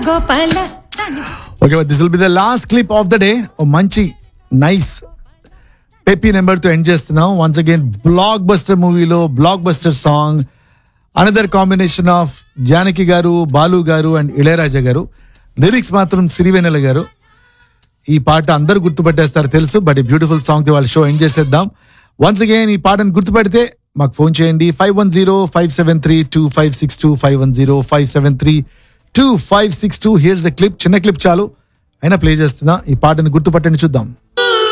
Gopala okay this will be the last clip of the day ఓ మంచి nice peppy number తో end చేస్తున్నాం once again blockbuster మూవీలో blockbuster song another combination of Janaki గారు బాలు గారు and Ilaiyaraaja గారు lyrics మాత్రం సిరివెన్నెల గారు ఈ పాట అందరూ గుర్తుపట్టేస్తారు తెలుసు బట్ ఈ బ్యూటిఫుల్ సాంగ్ తో వాళ్ళ షో ఎండ్ చేసేద్దాం వన్స్ అగైన్ ఈ పాటను గుర్తుపెడితే మాకు ఫోన్ చేయండి five one zero five seven three two five six two five one zero five seven three two five six two here's the clip చిన్న క్లిప్ చాలు అయినా ప్లే చేస్తున్నా ఈ పాటను గుర్తుపట్టండి చూద్దాం